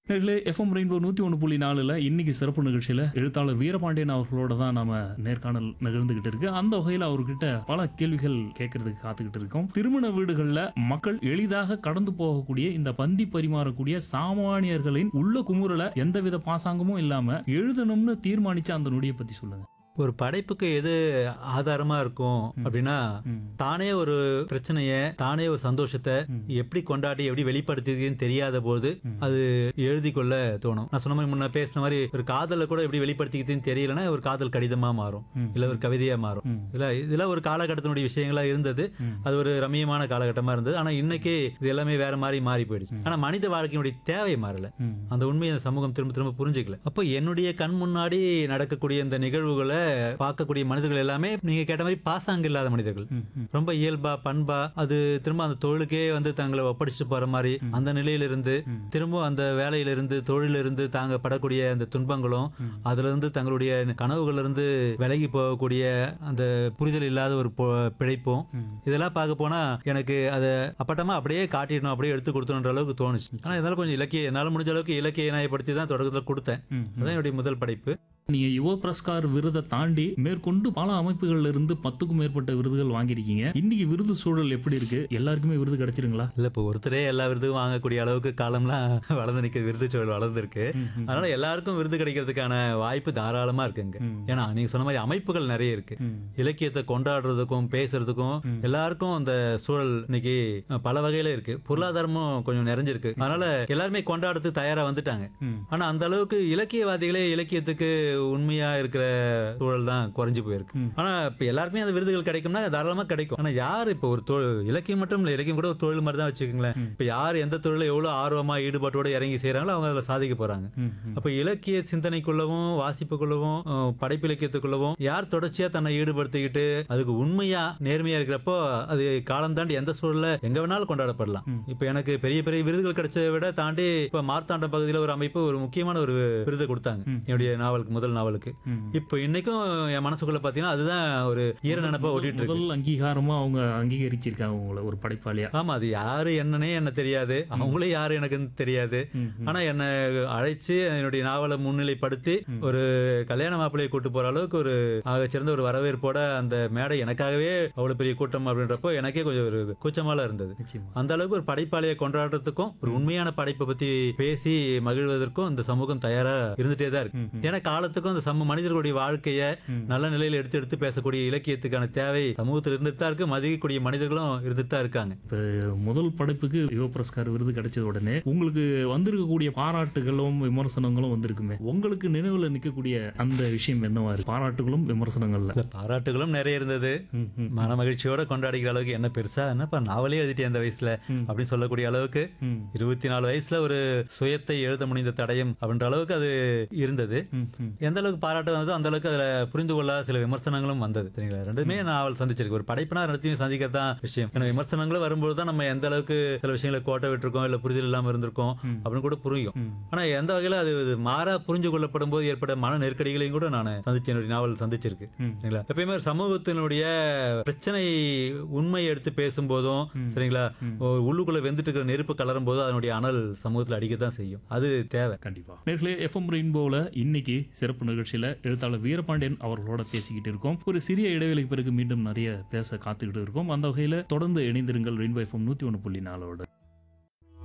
நேர்களே FM rainbow நூற்றி ஒன்று புள்ளி நாலில் இன்னைக்கு சிறப்பு நிகழ்ச்சியில் எழுத்தாளர் வீரபாண்டியன் அவர்களோட தான் நாம நேர்காணல் நிகழ்ந்துகிட்டு இருக்கு அந்த வகையில் அவர்கிட்ட பல கேள்விகள் கேட்கறதுக்கு காத்துக்கிட்டு இருக்கோம் திருமண வீடுகளில் மக்கள் எளிதாக கடந்து போகக்கூடிய இந்த பந்தி பரிமாறக்கூடிய சாமானியர்களின் உள்ள குமுறல எந்தவித பாசாங்கமும் இல்லாம எழுதணும்னு தீர்மானிச்ச அந்த நொடியை பத்தி சொல்லுங்க ஒரு படைப்புக்கு எது ஆதாரமா இருக்கும் அப்படின்னா ம். தானே ஒரு பிரச்சனைய தானே ஒரு சந்தோஷத்தை எப்படி கொண்டாடி எப்படி வெளிப்படுத்துதுன்னு தெரியாத போது அது எழுதி கொள்ள தோணும் நான் சொன்ன மாதிரி முன்ன பேசின மாதிரி ஒரு காதலை கூட எப்படி வெளிப்படுத்திக்கிதுன்னு தெரியலன்னா ஒரு காதல் கடிதமா மாறும் ம். இல்ல ஒரு கவிதையா மாறும் ம். இதுல இதுல ஒரு காலகட்டத்தினுடைய விஷயங்களா இருந்தது ம். அது ஒரு ரம்மியமான காலகட்டமா இருந்தது ஆனா இன்னைக்கு இது எல்லாமே வேற மாதிரி மாறி போயிடுச்சு ஆனா மனித வாழ்க்கையினுடைய தேவை மாறல ம். அந்த உண்மையை அந்த சமூகம் திரும்ப திரும்ப புரிஞ்சுக்கல அப்போ என்னுடைய கண் முன்னாடி நடக்கக்கூடிய இந்த நிகழ்வுகளை பார்க்கக்கூடிய மனிதர்கள் எல்லாமே நீங்க கேட்ட மாதிரி பாசாங்க இல்லாத மனிதர்கள் ம். ம். ரொம்ப இயல்பா பண்பா அது திரும்ப அந்த தொழிலுக்கே வந்து தங்களை ஒப்படைச்சு போற மாதிரி அந்த நிலையிலிருந்து திரும்ப அந்த வேலையிலிருந்து தொழிலிருந்து தாங்க படக்கூடிய அந்த துன்பங்களும் அதுல இருந்து தங்களுடைய கனவுகள்ல இருந்து விலகி போகக்கூடிய அந்த புரிதல் இல்லாத ஒரு பொ- பிழைப்பும் இதெல்லாம் பார்க்க போனா எனக்கு அதை அப்பட்டமா அப்படியே காட்டிடணும் அப்படியே எடுத்து கொடுத்தணுன்ற அளவுக்கு தோணுச்சு ஆனா இதனால கொஞ்சம் இலக்கிய என்னால முடிஞ்ச அளவுக்கு இலக்கிய நாயப்படுத்தி தான் தொடக்கத்துல கொடுத்தேன் ம். அதான் என்னுடைய முதல் படைப்பு நீங்க யுவ புரஸ்கார் விருதை தாண்டி மேற்கொண்டு பல அமைப்புகள்ல இருந்து பத்துக்கும் மேற்பட்ட விருதுகள் வாங்கியிருக்கீங்க இன்னைக்கு விருது சூழல் எப்படி இருக்கு எல்லாருக்குமே விருது கிடைச்சிருங்களா இல்ல இப்போ ஒருத்தரே எல்லா விருதும் வாங்கக்கூடிய அளவுக்கு காலம்லாம் வளர்ந்து நிக்க விருது சூழல் வளர்ந்துருக்கு அதனால எல்லாருக்கும் விருது கிடைக்கிறதுக்கான வாய்ப்பு தாராளமா இருக்குங்க ம். ஏன்னா நீங்க சொன்ன மாதிரி அமைப்புகள் நிறைய இருக்கு ம். இலக்கியத்தை கொண்டாடுறதுக்கும் பேசுறதுக்கும் எல்லாருக்கும் அந்த சூழல் இன்னைக்கு அஹ், பல வகையில இருக்கு பொருளாதாரமும் கொஞ்சம் நிறைஞ்சிருக்கு அதனால எல்லாருமே கொண்டாடுறதுக்கு தயாரா வந்துட்டாங்க ம். ஆனா அந்த அளவுக்கு இலக்கியவாதிகளே இலக்கியத்துக்கு உண்மையா இருக்கிற சூழல் தான் குறைஞ்சு போயிருக்கு ம். ஆனா இப்ப எல்லாருக்குமே அந்த விருதுகள் கிடைக்கும்னா தாராளமா கிடைக்கும் ஆனா யார் இப்ப ஒரு தொழில் இலக்கியம் மட்டும் இல்ல இலக்கியம் கூட ஒரு தொழில் மாதிரி தான் வச்சுக்கோங்களேன் இப்ப யார் எந்த தொழில எவ்வளவு ஆர்வமா ஈடுபாட்டோட இறங்கி செய்றாங்களோ அவங்க அதுல சாதிக்க போறாங்க ம். ம். அப்ப இலக்கிய சிந்தனைக்குள்ளவும் வாசிப்புக்குள்ளவும் அஹ், படைப்பு இலக்கியத்துக்குள்ளவும் யார் தொடர்ச்சியா தன்னை ஈடுபடுத்திக்கிட்டு அதுக்கு உண்மையா நேர்மையா இருக்கிறப்போ அது காலம் தாண்டி எந்த சூழல்ல எங்க வேணாலும் கொண்டாடப்படலாம் இப்ப எனக்கு பெரிய பெரிய விருதுகள் கிடைச்சதை விட தாண்டி இப்ப மார்த்தாண்ட பகுதியில ஒரு அமைப்பு ஒரு முக்கியமான ஒரு விருது கொடுத்தாங்க என்னுடைய நாவலுக்கு முதல் நாவலுக்கு ம். இப்ப இன்னைக்கும் என் மனசுக்குள்ள பாத்தீங்கன்னா அதுதான் ஒரு ஈர நினைப்பா ஓட்டிட்டு இருக்கு முதல் அங்கீகாரமா அவங்க அங்கீகரிச்சிருக்காங்க உங்களை ஒரு படைப்பாளியா ஆமா அது யாரு என்னன்னே என்ன தெரியாது அவங்களே யாரு எனக்கு தெரியாது ம். ஆனா என்ன அழைச்சு என்னுடைய நாவலை முன்னிலைப்படுத்தி ஒரு கல்யாண மாப்பிள்ளையை கூட்டு போற அளவுக்கு ஒரு ஆக சிறந்த ஒரு வரவேற்போட அந்த மேடை எனக்காகவே அவ்வளவு பெரிய கூட்டம் அப்படின்றப்போ எனக்கே கொஞ்சம் ஒரு கூச்சமால இருந்தது நிச்சயமா அந்த அளவுக்கு ஒரு படைப்பாளியை கொண்டாடுறதுக்கும் ஒரு உண்மையான படைப்பை பத்தி பேசி மகிழ்வதற்கும் இந்த சமூகம் தயாரா இருந்துட்டே தான் இருக்கு ஏன்னா காலத்துக்கும் அந்த சம மனிதர்களுடைய வாழ்க்கைய நல்ல நிலையில எடுத்து எடுத்து பேசக்கூடிய இலக்கியத்துக்கான தேவை சமூகத்தில் இருந்துட்டு தான் இருக்கு மதிக்கக்கூடிய மனிதர்களும் இருந்துட்டு தான் இருக்காங்க இப்ப முதல் படைப்புக்கு யுவ புரஸ்கார் விருது கிடைச்ச உடனே உங்களுக்கு வந்திருக்கக்கூடிய பாராட்டுகளும் விமர்சனங்களும் வந்திருக்குமே உங்களுக்கு நினைவுல நிக்கக்கூடிய அந்த விஷயம் என்னவா இருக்கு பாராட்டுகளும் விமர்சனங்கள்ல இல்ல, பாராட்டுகளும் நிறைய இருந்தது ம், ம், மன மகிழ்ச்சியோட கொண்டாடிக்கிற அளவுக்கு என்ன பெருசா என்னப்பா நாவலே எழுதிட்டேன் அந்த வயசுல அப்படின்னு சொல்லக்கூடிய அளவுக்கு ம், இருபத்தி நாலு வயசுல ஒரு சுயத்தை எழுத முடிந்த தடயம் அப்படின்ற அளவுக்கு அது இருந்தது ம், ம். எந்த அளவுக்கு பாராட்டு வந்ததோ அந்த அளவுக்கு அதுல புரிந்து கொள்ளாத சில விமர்சனங்களும் வந்தது சரிங்களா ரெண்டுமே நாவல் சந்திச்சிருக்கு ஒரு படைப்புனா ரெண்டுத்தையும் சந்திக்கத்தான் விஷயம் ஏன்னா விமர்சனங்களும் வரும்போது தான் நம்ம எந்த அளவுக்கு சில விஷயங்களை கோட்டை விட்டுருக்கோம் இல்ல புரிதல் இல்லாம இருந்திருக்கோம் அப்படின்னு கூட புரியும் ம். ஆனா எந்த வகையில அது இது மாறா புரிஞ்சு கொள்ளப்படும் போது ஏற்பட்ட மன நெருக்கடிகளையும் கூட நான் சந்திச்சு என்னுடைய நாவல் சந்திச்சிருக்கு ம். சரிங்களா எப்பயுமே ஒரு சமூகத்தினுடைய பிரச்சனை உண்மையை எடுத்து பேசும்போதும் சரிங்களா ஒரு உள்ளுக்குள்ள வெந்துட்டு இருக்கிற நெருப்பு கலரும் போது அதனுடைய அனல் சமூகத்துல அடிக்கத்தான் செய்யும் அது தேவை கண்டிப்பா நேர்களே எஃப்எம் ரெயின்போல இன்னைக்கு சிறப்பு நிகழ்ச்சியில எழுத்தாளர் வீரபாண்டியன் அவர்களோட பேசிக்கிட்டு இருக்கோம் ஒரு சிறிய இடைவெளிக்கு பிறகு மீண்டும் நிறைய பேச காத்துக்கிட்டு இருக்கோம் அந்த வகையில தொடர்ந்து இணைந்திருங்கள் ரெயின்போ எஃப்எம் நூத்தி ஒன்று புள்ளி நாலோட